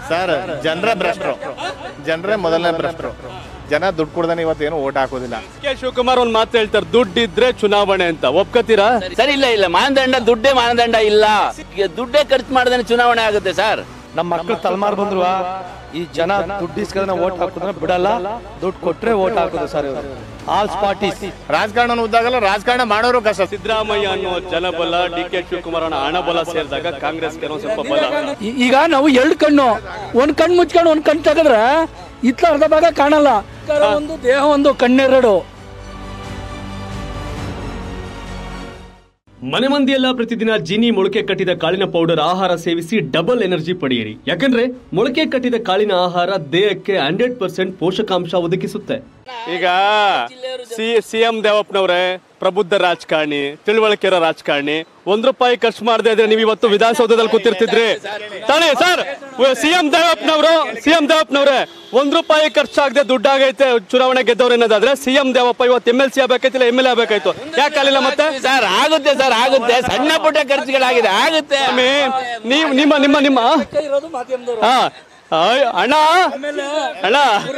Sir ಜನರ ಭ್ರಷ್ಟರು ಜನರೇ ಮೊದಲನೇ ಭ್ರಷ್ಟರು ಜನ ದುಡ್ಡು ಕೊಡ್ದಾನೆ ಇವತ್ತೇನು ಓಟ್ ಹಾಕೋದಿಲ್ಲ ಕೆ ಶಿವಕುಮಾರ್ ಒಂದ್ ಮಾತು ಹೇಳ್ತಾರೆ ದುಡ್ಡಿದ್ರೆ ಚುನಾವಣೆ ಅಂತ ಒಪ್ಕೋತೀರಾ ಸರಿ ಇಲ್ಲ ಇಲ್ಲ ಮಾನದಂಡ ದುಡ್ಡೇ ಮಾನದಂಡ ಇಲ್ಲ ಈಗ ದುಡ್ಡೇ ಖರ್ಚು ಮಾಡ್ದೇನೆ ಚುನಾವಣೆ ಆಗುತ್ತೆ ಸರ್ ನಮ್ಮ ಮಕ್ಕಳು ತಲೆಮಾರು ಬಂದ್ರು ಈ ಜನ ದುಡ್ಡು ಇಸ್ಕೊಂಡ್ರೆ ಓಟ್ ಹಾಕಿದ್ರೆ ಬಿಡಲ್ಲ ದುಡ್ಡು ಕೊಟ್ರೆ ಓಟ್ ಹಾಕೋದು ಸರ್ ಇವರು ಆಲ್ ಪಾರ್ಟೀಸ್ ರಾಜಕಾರಣ ಉದ್ದಾಗಲ್ಲ ರಾಜಕಾರಣ ಮಾಡೋರು ಕಷ್ಟ ಸಿದ್ದರಾಮಯ್ಯ ಅನ್ನೋ ಜನಬಲ ಡಿ ಕೆ ಶಿವಕುಮಾರ್ ಅನ್ನೋ ಹಣಬಲ ಸೇರಿದಾಗ ಕಾಂಗ್ರೆಸ್ಗೆ ಏನೋ ಸ್ವಲ್ಪ ಬಲ ಈ- ಈಗ ನಾವು ಎರಡು ಕಣ್ಣು ಒಂದ್ ಕಣ್ಣು ಮುಚ್ಕೊಂಡು ಒಂದ್ ಕಣ್ಣು ತೆಗೆದ್ರೆ ಇತ್ಲ ಅರ್ಧ ಭಾಗ ಕಾಣಲ್ಲ ಒಂದು ದೇಹ ಒಂದು ಕಣ್ಣೆರಡು ಮನೆ ಮಂದಿಯೆಲ್ಲ ಪ್ರತಿದಿನ ಜಿನಿ ಮೊಳಕೆ ಕಟ್ಟಿದ ಕಾಳಿನ ಪೌಡರ್ ಆಹಾರ ಸೇವಿಸಿ ಡಬಲ್ ಎನರ್ಜಿ ಪಡೆಯಿರಿ ಯಾಕಂದ್ರೆ ಮೊಳಕೆ ಕಟ್ಟಿದ ಕಾಳಿನ ಆಹಾರ ದೇಹಕ್ಕೆ ಹಂಡ್ರೆಡ್ ಪರ್ಸೆಂಟ್ ಪೋಷಕಾಂಶ ಒದಗಿಸುತ್ತೆ ಈಗ ಸಿ ಸಿಎಂ ದೇವಪ್ಪನವ್ರೆ ಪ್ರಬುದ್ಧ ರಾಜಕಾರಣಿ ತಿಳುವಳಿಕೆ ಇರೋ ರಾಜಕಾರಣಿ ಒಂದ್ ರೂಪಾಯಿ ಖರ್ಚು ಮಾಡದೆ ಇದ್ರೆ ನೀವು ಇವತ್ತು ವಿಧಾನಸೌಧದಲ್ಲಿ ಕೂತಿರ್ತಿದ್ರಿ ತಾನೇ ಸರ್ ಸಿಎಂ ದೇವಪ್ಪನವರು ಸಿಎಂ ದೇವಪ್ಪನವ್ರೆ ಒಂದ್ ರೂಪಾಯಿ ಖರ್ಚಾಗದೆ ದುಡ್ಡಾಗೈತೆ ಚುನಾವಣೆ ಗೆದ್ದವ್ರು ಅನ್ನೋದಾದ್ರೆ ಸಿಎಂ ದೇವಪ್ಪ ಇವತ್ತು ಎಂ ಎಲ್ ಸಿ ಆಗ್ಬೇಕಾಯ್ತಿಲ್ಲ ಎಂ ಎಲ್ ಎ ಆಗ್ಬೇಕಾಯ್ತು ಯಾಕೆ ಆಗಲಿಲ್ಲ ಮತ್ತೆ ಸರ್ ಆಗುತ್ತೆ ಸರ್ ಆಗುತ್ತೆ ಸಣ್ಣ ಪುಟ್ಟ ಖರ್ಚುಗಳಾಗಿದೆ ಆಗುತ್ತೆ ಸ್ವಾಮಿ, ನೀವು ನಿಮ್ಮ ನಿಮ್ಮ ನಿಮ್ಮ ಇರೋದು ಮಾಧ್ಯಮದವರು ಹಾ ಆಯ್, ಅಣ್ಣ ಅಣ್ಣ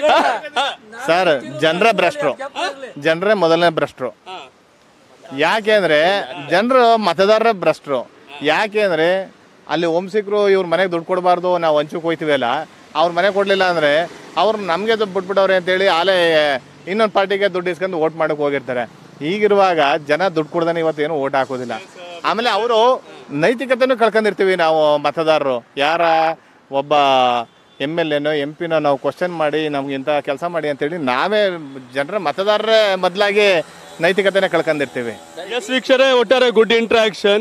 ಸರ್ ಜನರ ಭ್ರಷ್ಟರು ಜನರೇ ಮೊದಲನೇ ಭ್ರಷ್ಟರು ಯಾಕೆ ಅಂದ್ರೆ ಜನರು ಮತದಾರರ ಭ್ರಷ್ಟರು ಯಾಕೆ ಅಂದ್ರೆ ಅಲ್ಲಿ ವಂಶಿಕರು ಇವ್ರ ಮನೆಗೆ ದುಡ್ಡು ಕೊಡಬಾರ್ದು ನಾವು ಹಂಚಕ್ಕೆ ಹೋಯ್ತೀವಲ್ಲ ಅವ್ರ ಮನೆ ಕೊಡ್ಲಿಲ್ಲ ಅಂದ್ರೆ ಅವ್ರು ನಮಗೆ ದುಡ್ಡು ಬಿಟ್ಬಿಟ್ಟವ್ರೆ ಅಂತೇಳಿ ಆಲೇ ಇನ್ನೊಂದು ಪಾರ್ಟಿಗೆ ದುಡ್ಡು ಇಸ್ಕೊಂಡು ಓಟ್ ಮಾಡಕ್ಕೆ ಹೋಗಿರ್ತಾರೆ ಹೀಗಿರುವಾಗ ಜನ ದುಡ್ಡು ಕೊಡ್ದಾನೆ ಇವತ್ತೇನು ಓಟ್ ಹಾಕೋದಿಲ್ಲ ಆಮೇಲೆ ಅವರು ನೈತಿಕತೆನೂ ಕಳ್ಕೊಂಡಿರ್ತೀವಿ ನಾವು ಮತದಾರರು ಯಾರ ಒಬ್ಬ ಎಮ್ ಎಲ್ ಎನೋ ಎಂ ಪಿನೋ ನಾವು ಕ್ವಶನ್ ಮಾಡಿ ನಮ್ಗೆ ಇಂಥ ಕೆಲಸ ಮಾಡಿ ಅಂತೇಳಿ ನಾವೇ ಜನರ ಮತದಾರರೇ ಮೊದಲಾಗಿ ನೈತಿಕತೆನೇ ಕಳ್ಕೊಂಡಿರ್ತೀವಿ ಎಸ್ ವೀಕ್ಷರೇ ಒಟ್ಟಾರೆ ಗುಡ್ ಇಂಟ್ರಾಕ್ಷನ್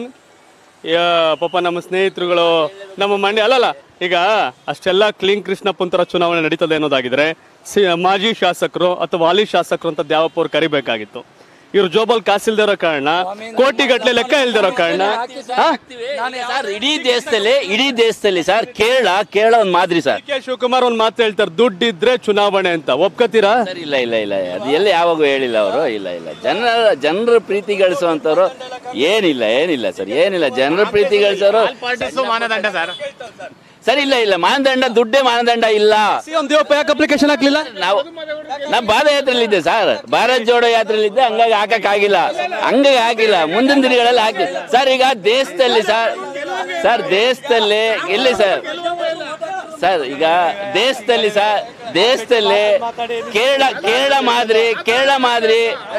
ಪಾಪ ನಮ್ಮ ಸ್ನೇಹಿತರುಗಳು ನಮ್ಮ ಮಂಡ್ಯ ಅಲ್ಲಲ್ಲ ಈಗ ಅಷ್ಟೆಲ್ಲ ಕ್ಲೀನ್ ಕೃಷ್ಣಪ್ಪಂತರ ಚುನಾವಣೆ ನಡೀತದೆ ಅನ್ನೋದಾಗಿದ್ರೆ ಸಿ ಮಾಜಿ ಶಾಸಕರು ಅಥವಾ ಹಾಲಿ ಶಾಸಕರು ಅಂತ ದ್ಯಾವಪ್ಪ ಅವ್ರು ಕರಿಬೇಕಾಗಿತ್ತು ಇವ್ರು ಜೋಬಲ್ ಕಾಸಿಲ್ದಿರೋ ಕಾರಣ ಕೋಟಿಗಟ್ಲೆ ಲೆಕ್ಕ ಇಲ್ದಿರೋ ಕಾರಣ ಹಾ? ಸರ್ ಇಡೀ ದೇಶದಲ್ಲಿ ಇಡೀ ದೇಶದಲ್ಲಿ ಸರ್ ಕೇರಳ ಕೇರಳ ಒಂದ್ ಮಾದರಿ ಸರ್ ಕೆ ಶಿವಕುಮಾರ್ ಒಂದ್ ಮಾತು ಹೇಳ್ತಾರೆ ದುಡ್ಡಿದ್ರೆ ಚುನಾವಣೆ ಅಂತ ಒಪ್ಕೋತೀರಾ ಸರ್ ಇಲ್ಲ ಇಲ್ಲ ಇಲ್ಲ ಅದು ಎಲ್ಲಿ ಯಾವಾಗೂ ಹೇಳಿಲ್ಲ ಅವರು ಇಲ್ಲ ಇಲ್ಲ ಜನರ ಜನರ ಪ್ರೀತಿ ಗಳಿಸುವಂತವ್ರು ಏನಿಲ್ಲ ಏನಿಲ್ಲ ಸರ್ ಏನಿಲ್ಲ ಜನರ ಪ್ರೀತಿ ಗಳಿಸೋರು ಮಾನದಂಡ ಸರ್ ಸರ್ ಇಲ್ಲ ಇಲ್ಲ ಮಾನದಂಡ ದುಡ್ಡೇ ಮಾನದಂಡ ಇಲ್ಲ ಸಿಎಂ ದೇವಪ್ಪ ಯಾಕೆ ಅಪ್ಲಿಕೇಶನ್ ಹಾಕ್ಲಿಲ್ಲ ನಾವು ನಾ ಪಾದಯಾತ್ರೆಯಲ್ಲಿದ್ದೆ ಸರ್ ಭಾರತ್ ಜೋಡೋ ಯಾತ್ರೆಯಲ್ಲಿದ್ದೆ ಹಂಗಾಗಿ ಹಾಕಕ್ ಆಗಿಲ್ಲ ಹಂಗಾಗಿ ಆಗಿಲ್ಲ ಮುಂದಿನ ದಿನಗಳಲ್ಲಿ ಹಾಕಿ ಸರ್ ಈಗ ದೇಶದಲ್ಲಿ ಸರ್ ಸರ್ ದೇಶದಲ್ಲಿ ಎಲ್ಲಿ ಸರ್ ಸರ್ ಈಗ ದೇಶದಲ್ಲಿ ಸರ್ ದೇಶದಲ್ಲಿ ಕೇರಳ ಕೇರಳ ಮಾದರಿ ಕೇರಳ ಮಾದರಿ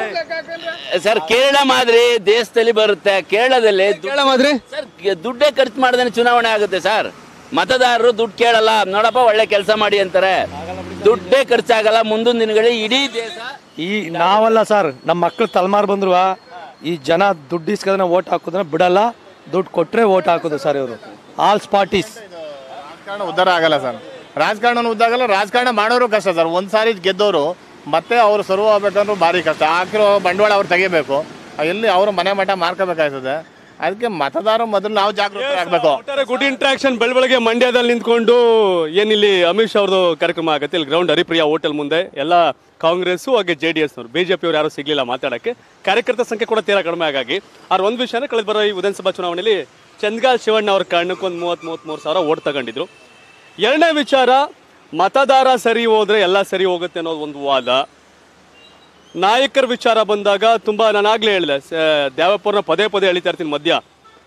ಸರ್ ಕೇರಳ ಮಾದರಿ ದೇಶದಲ್ಲಿ ಬರುತ್ತೆ ಕೇರಳದಲ್ಲಿ ದು- ಕೇಳ ಮಾದ್ರಿ ಸರ್ ದುಡ್ಡೇ ಖರ್ಚು ಮಾಡ್ದೇನೆ ಚುನಾವಣೆ ಆಗುತ್ತೆ ಸರ್ ಮತದಾರರು ದುಡ್ಡು ಕೇಳಲ್ಲ ನೋಡಪ್ಪ ಒಳ್ಳೆ ಕೆಲಸ ಮಾಡಿ ಅಂತಾರೆ ದುಡ್ಡೇ ಖರ್ಚಾಗಲ್ಲ ಮುಂದಿನ ದಿನಗಳಲ್ಲಿ ಇಡೀ ದೇಶ ಈ ನಾವಲ್ಲ ಸರ್ ನಮ್ಮ ಮಕ್ಕಳು ತಲೆಮಾರು ಬಂದ್ರು ಈ ಜನ ದುಡ್ಡು ಇಸ್ಕೊಂಡ್ರೆ ಓಟ್ ಹಾಕಿದ್ರೆ ಬಿಡಲ್ಲ ದುಡ್ಡು ಕೊಟ್ರೆ ಓಟ್ ಹಾಕೋದು ಸರ್ ಇವರು ಆಲ್ ಪಾರ್ಟೀಸ್ ರಾಜಕಾರಣ ಉದ್ಧಾರ ಆಗಲ್ಲ ಸರ್ ರಾಜಕಾರಣ ಉದ್ದಾಗಲ್ಲ ರಾಜಕಾರಣ ಮಾಡೋರು ಕಷ್ಟ ಸರ್ ಒಂದು ಸಾರಿ ಗೆದ್ದವರು ಮತ್ತೆ ಅವ್ರು ಸರ್ವ್ ಆಗ್ಬೇಕಂದ್ರೂ ಭಾರಿ ಕಷ್ಟ ಹಾಕಿರೋ ಬಂಡವಾಳ ಅವ್ರು ತೆಗಿಬೇಕು ಎಲ್ಲಿ ಅವರು ಮನೆ ಮಠ ಮಾರ್ಕೋಬೇಕಾಗ್ತದೆ ಅದಕ್ಕೆ ಮತದಾರ ಮೊದಲು ನಾವು ಜಾಗೃತರಾಗಬೇಕು ಒಟ್ಟಾರೆ ಗುಡ್ ಇಂಟ್ರಾಕ್ಷನ್ ಬೆಳಬೆಳಗ್ಗೆ ಮಂಡ್ಯದಲ್ಲಿ ನಿಂತ್ಕೊಂಡು ಏನಿಲ್ಲಿ ಅಮಿತ್ ಶಾ ಅವ್ರದ್ದು ಕಾರ್ಯಕ್ರಮ ಆಗುತ್ತೆ ಇಲ್ಲಿ ಗ್ರೌಂಡ್ ಹರಿಪ್ರಿಯಾ ಹೋಟೆಲ್ ಮುಂದೆ ಎಲ್ಲ ಕಾಂಗ್ರೆಸ್ ಹಾಗೆ ಜೆ ಡಿ ಎಸ್ನವರು ಬಿಜೆಪಿ ಅವ್ರು ಯಾರು ಸಿಗ್ಲಿಲ್ಲ ಮಾತಾಡಕ್ಕೆ ಕಾರ್ಯಕರ್ತರ ಸಂಖ್ಯೆ ಕೂಡ ತೀರಾ ಕಡಿಮೆ ಆಗಾಗಿ ಆದ್ರೆ ಒಂದು ವಿಷಯನೇ ಕಳೆದ ಬರೋ ಈ ವಿಧಾನಸಭಾ ಚುನಾವಣೆಯಲ್ಲಿ ಚಂದ್ಗಾಲ್ ಶಿವಣ್ಣ ಅವ್ರ ಕಾರಣಕ್ಕೆ ಒಂದು ಮೂವತ್ತ್ ಮೂವತ್ತ್ಮೂರು ಸಾವಿರ ಓಟ್ ತಗೊಂಡಿದ್ರು ಎರಡನೇ ವಿಚಾರ ಮತದಾರ ಸರಿ ಹೋದ್ರೆ ಎಲ್ಲ ಸರಿ ಹೋಗುತ್ತೆ ಅನ್ನೋದು ಒಂದು ವಾದ ನಾಯಕರ ವಿಚಾರ ಬಂದಾಗ ತುಂಬಾ ನಾನು ಆಗ್ಲೇ ಹೇಳಿದೆ ಸ- ದ್ಯಾವಪ್ಪವ್ರನ್ನ ಪದೇ ಪದೇ ಎಳಿತಾ ಇರ್ತೀನಿ ಮಧ್ಯ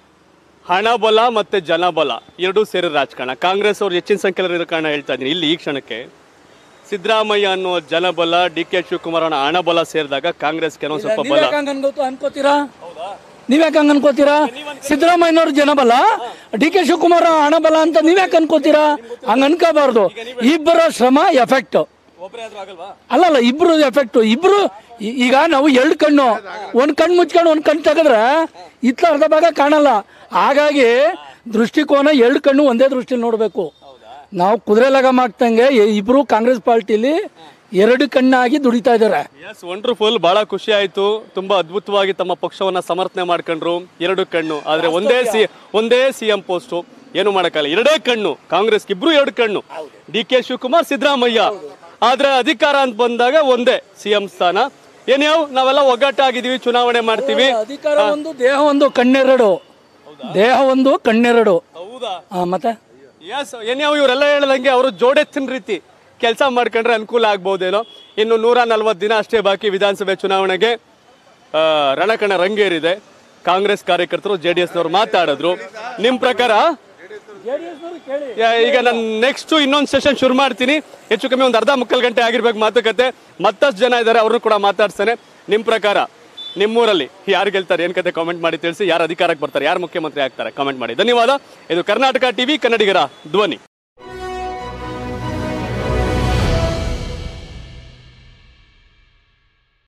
ಹಣಬಲ ಮತ್ತೆ ಜನಬಲ ಎರಡೂ ಸೇರಿ ರಾಜಕಾರಣ ಕಾಂಗ್ರೆಸ್ ಅವ್ರು ಹೆಚ್ಚಿನ ಸಂಖ್ಯೆಯಲ್ಲಿ ಇರೋ ಕಾರಣ ಹೇಳ್ತಾ ಇದ್ದೀನಿ ಇಲ್ಲಿ ಈ ಕ್ಷಣಕ್ಕೆ ಸಿದ್ದರಾಮಯ್ಯ ಅನ್ನೋ ಜನಬಲ ಡಿ ಕೆ ಶಿವಕುಮಾರ್ ಅನ್ನೋ ಹಣಬಲ ಸೇರಿದಾಗ ಕಾಂಗ್ರೆಸ್ಗೆ ಏನೋ ಸ್ವಲ್ಪ ಬಲ ನೀವ್ಯಾಕೆ ಹಂಗ ಅನ್ಕೋತ ಅನ್ಕೋತೀರಾ ನೀವ್ಯಾಕೆ ಹಂಗ ಅನ್ಕೋತೀರಾ ಸಿದ್ದರಾಮಯ್ಯನವ್ರ ಜನಬಲ ಡಿ ಕೆ ಶಿವಕುಮಾರ್ ಹಣಬಲ ಅಂತ ನೀವ್ಯಾಕೆ ಅನ್ಕೋತೀರಾ ಹಂಗ ಅನ್ಕೋಬಾರ್ದು ಇಬ್ಬರ ಶ್ರಮ ಎಫೆಕ್ಟ್ ಅಲ್ಲಲ್ಲ ಇಬ್ರು ಎಫೆಕ್ಟ್ ಇಬ್ರು ಈ- ಈಗ ನಾವು ಎರಡು ಕಣ್ಣು ಒಂದ್ ಕಣ್ಣು ಮುಚ್ಕೊಂಡು ಒಂದ್ ಕಣ್ಣು ತೆಗೆದ್ರೆ ಇತ್ಲ ಅರ್ಧ ಭಾಗ ಕಾಣಲ್ಲ ಹಾಗಾಗಿ ದೃಷ್ಟಿಕೋನ ಎರಡು ಕಣ್ಣು ಒಂದೇ ದೃಷ್ಟಿಲಿ ನೋಡಬೇಕು ನಾವು ಕುದುರೆ ಲಗಾಮ ಹಾಕ್ದಂಗೆ ಇಬ್ರು ಕಾಂಗ್ರೆಸ್ ಪಾರ್ಟಿಲಿ ಎರಡು ಕಣ್ಣಾಗಿ ದುಡಿತಾ ಇದ್ದಾರೆ ಎಸ್ ವಂಡರ್ಫುಲ್ ಬಹಳ ಖುಷಿ ಆಯ್ತು ತುಂಬಾ ಅದ್ಭುತವಾಗಿ ತಮ್ಮ ಪಕ್ಷವನ್ನ ಸಮರ್ಥನೆ ಮಾಡ್ಕೊಂಡ್ರು ಎರಡು ಕಣ್ಣು ಆದ್ರೆ ಒಂದೇ ಸಿ ಒಂದೇ ಸಿಎಂ ಪೋಸ್ಟ್ ಏನು ಮಾಡಕ್ಕಾಗಲ್ಲ ಎರಡೇ ಕಣ್ಣು ಕಾಂಗ್ರೆಸ್ ಇಬ್ರು ಎರಡು ಕಣ್ಣು ಡಿ ಕೆ ಶಿವಕುಮಾರ್ ಸಿದ್ದರಾಮಯ್ಯ ಆದ್ರೆ ಅಧಿಕಾರ ಅಂತ ಬಂದಾಗ ಒಂದೇ ಸಿಎಂ ಸ್ಥಾನ ಏನ್ಯಾವ್ ನಾವೆಲ್ಲ ಒಗ್ಗಟ್ಟಾಗಿದೀವಿ ಚುನಾವಣೆ ಮಾಡ್ತೀವಿ ಅಧಿಕಾರ ಒಂದು ದೇಹ ಒಂದು ಕಣ್ಣೆರಡು ದೇಹ ಒಂದು ಕಣ್ಣೆರಡು ಹೌದಾ ಆ, ಮತ್ತೆ ಎಸ್ ಏನ್ಯಾವ ಇವರೆಲ್ಲ ಹೇಳ್ದಂಗೆ ಅವರು ಜೋಡೆತ್ತಿನ ರೀತಿ ಕೆಲಸ ಮಾಡ್ಕೊಂಡ್ರೆ ಅನುಕೂಲ ಆಗ್ಬೋದೇನೋ ಇನ್ನು ನೂರ ನಲ್ವತ್ತು ದಿನ ಅಷ್ಟೇ ಬಾಕಿ ವಿಧಾನಸಭೆ ಚುನಾವಣೆಗೆ ಆ, ರಣಕಣ ರಂಗೇರಿದೆ ಕಾಂಗ್ರೆಸ್ ಕಾರ್ಯಕರ್ತರು ಜೆ ಡಿ ಎಸ್ನವ್ರು ಮಾತಾಡಿದ್ರು ನಿಮ್ಮ ಪ್ರಕಾರ ಯಾ- ಈಗ ನಾನು ನೆಕ್ಸ್ಟ್ ಇನ್ನೊಂದು ಸೆಷನ್ ಶುರು ಮಾಡ್ತೀನಿ ಹೆಚ್ಚು ಕಮ್ಮಿ ಒಂದು ಅರ್ಧ ಮುಕ್ಕಾಲು ಗಂಟೆ ಆಗಿರ್ಬೇಕು ಮಾತುಕತೆ ಮತ್ತಷ್ಟು ಜನ ಇದ್ದಾರೆ ಅವ್ರನ್ನೂ ಕೂಡ ಮಾತಾಡ್ತಾನೆ ನಿಮ್ಮ ಪ್ರಕಾರ ನಿಮ್ಮೂರಲ್ಲಿ ಯಾರು ಗೆಲ್ತಾರೆ ಏನ್ ಕತೆ ಕಾಮೆಂಟ್ ಮಾಡಿ ತಿಳಿಸಿ ಯಾರು ಅಧಿಕಾರಕ್ಕೆ ಬರ್ತಾರೆ ಯಾರು ಮುಖ್ಯಮಂತ್ರಿ ಆಗ್ತಾರೆ ಕಾಮೆಂಟ್ ಮಾಡಿ ಧನ್ಯವಾದ ಇದು ಕರ್ನಾಟಕ ಟಿವಿ ಕನ್ನಡಿಗರ ಧ್ವನಿ